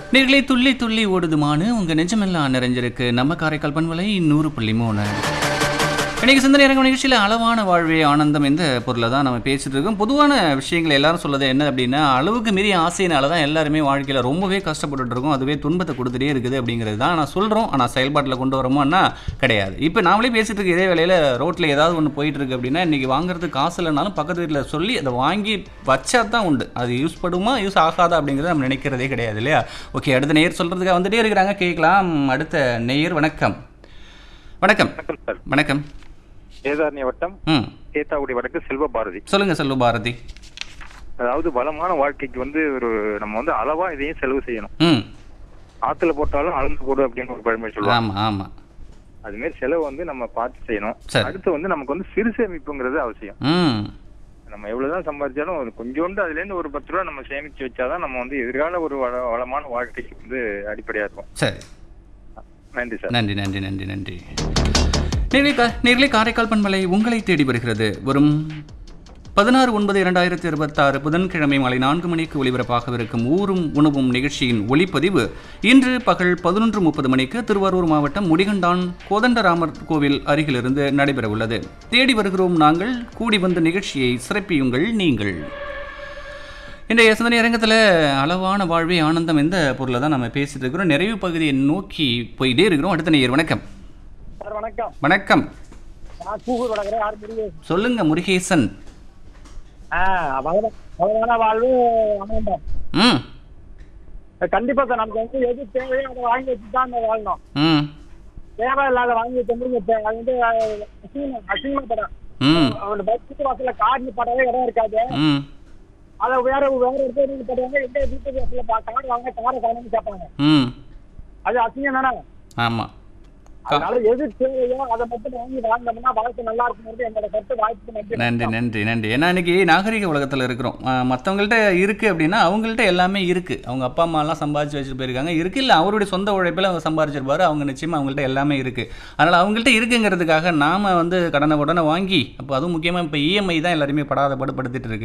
நீர்களே துள்ளி துள்ளி ஓடுதுமானு உங்க நெஞ்சமெல்லாம் நிறைஞ்சிருக்கு நம்ம காரைக்கால் பண்பலை நூறு புள்ளி மூணு இன்னைக்கு சிந்தனை இறங்கும் நிகழ்ச்சியில் அளவான வாழ்வே ஆனந்தம் இந்த பொருளை தான் நம்ம பேசிட்டு இருக்கோம் பொதுவான விஷயங்கள் எல்லாரும் சொல்றது என்ன அப்படின்னா அளவுக்கு மீறிய ஆசையினால தான் எல்லாருமே வாழ்க்கையில் ரொம்பவே கஷ்டப்பட்டுட்டு இருக்கோம் அதுவே துன்பத்தை கொடுத்துட்டே இருக்குது அப்படிங்கிறது தான் நான் சொல்கிறோம் ஆனால் செயல்பாட்டில் கொண்டு வரோமோன்னா கிடையாது இப்போ நாமளே பேசிட்டு இருக்க இதே வேலையில் ரோட்டில் ஏதாவது ஒன்று போயிட்டு இருக்கு அப்படின்னா இன்னைக்கு வாங்குறதுக்கு காசு இல்லைனாலும் பக்கத்து வீட்டில் சொல்லி அதை வாங்கி வச்சா தான் உண்டு அது யூஸ் படுமா யூஸ் ஆகாதா அப்படிங்கிறத நம்ம நினைக்கிறதே கிடையாது இல்லையா ஓகே அடுத்த நேயர் சொல்கிறதுக்காக வந்துட்டே இருக்கிறாங்க கேட்கலாம் அடுத்த நேயர் வணக்கம் வணக்கம் வணக்கம் சார் வணக்கம் வேதாரண்ய வட்டம் ம் சேத்தாக்குடி வடக்கு செல்வ பாரதி சொல்லுங்க செல்வ பாரதி அதாவது வளமான வாழ்க்கைக்கு வந்து ஒரு நம்ம வந்து அளவா இதையும் செலவு செய்யணும் ம் ஆத்துல போட்டாலும் அளந்து போடு அப்படின்னு ஒரு பழமொழி சொல்லுவாங்க ஆமாம் ஆமாம் அது மாதிரி செலவு வந்து நம்ம பார்த்து செய்யணும் சரி. அடுத்து வந்து நமக்கு வந்து சிறு சேமிப்புங்கிறது அவசியம் ம் நம்ம எவ்வளவுதான் சம்பாதிச்சாலும் ஒரு கொஞ்சோண்டு அதுல இருந்து ஒரு பத்து ரூபா நம்ம சேமிச்சு வச்சாதான் நம்ம வந்து எதிர்கால ஒரு வள வளமான வாழ்க்கைக்கு வந்து அடிப்படையா இருக்கும் சரி நன்றி சார் நன்றி நன்றி நன்றி நன்றி நேர்களை கா நேர்களை காரைக்கால் பண்பலை உங்களை தேடி வருகிறது வரும் பதினாறு ஒன்பது இரண்டாயிரத்தி இருபத்தாறு புதன்கிழமை மாலை நான்கு மணிக்கு ஒலிபரப்பாகவிருக்கும் ஊரும் உணவும் நிகழ்ச்சியின் ஒளிப்பதிவு இன்று பகல் பதினொன்று முப்பது மணிக்கு திருவாரூர் மாவட்டம் முடிகண்டான் கோதண்டராமர் கோவில் அருகிலிருந்து நடைபெறவுள்ளது தேடி வருகிறோம் நாங்கள் கூடி வந்த நிகழ்ச்சியை சிறப்பியுங்கள் நீங்கள் இன்றைய சிந்தனை அரங்கத்தில் அளவான வாழ்வே ஆனந்தம் எந்த பொருளை தான் நம்ம பேசிட்டு இருக்கிறோம் நிறைவு பகுதியை நோக்கி போயிட்டே இருக்கிறோம் அடுத்த நேயர் வணக்கம் சார் வணக்கம் வணக்கம் நான் கூகூர் வளர்க்குறேன் யார் முடியும் சொல்லுங்க முருகேசன் ஆ வளர- வளரான வாழ்வு ஆனந்தம் ம் கண்டிப்பா சார் நமக்கு வந்து எது தேவையோ அதை வாங்கி வச்சு தான் நம்ம வாழணும் ம் தேவையில்லாத வாங்கி வச்சோம்னு அது வந்து அசிங்கம் அசிங்கப்படம் ம் அவனோட பஸ் வாசல்ல கார் படவே இடம் இருக்காது ம் அதை வேற வேற இடத்துல நீங்க படுவாங்க எங்க வீட்டு வாசல்ல கார் வாங்க காரை காணும்னு கேட்பாங்க ம் அது அசிங்கம் தானே ஆமாம் அதனால எது தேவையோ அதை மட்டும் வாங்கி வாழ்ந்தோம்னா வாழ்க்கை நல்லா இருக்குங்கிறது என்னோட கருத்து வாய்ப்பு நன்றி நன்றி நன்றி நன்றி ஏன்னா இன்னைக்கு நாகரிக உலகத்தில் இருக்கிறோம் மற்றவங்கள்ட்ட இருக்குது அப்படின்னா அவங்கள்ட்ட எல்லாமே இருக்குது அவங்க அப்பா அம்மாலாம் சம்பாதிச்சு வச்சுட்டு போயிருக்காங்க இருக்குது இல்லை அவருடைய சொந்த உழைப்பில் அவங்க சம்பாதிச்சிருப்பாரு அவங்க நிச்சயமாக அவங்கள்ட்ட எல்லாமே இருக்குது அதனால் அவங்கள்ட்ட இருக்குங்கிறதுக்காக நாம் வந்து கடனை உடனே வாங்கி அப்போ அதுவும் முக்கியமாக இப்போ இஎம்ஐ தான் எல்லாருமே படாத படுபடுத்திட்டு இருக்கு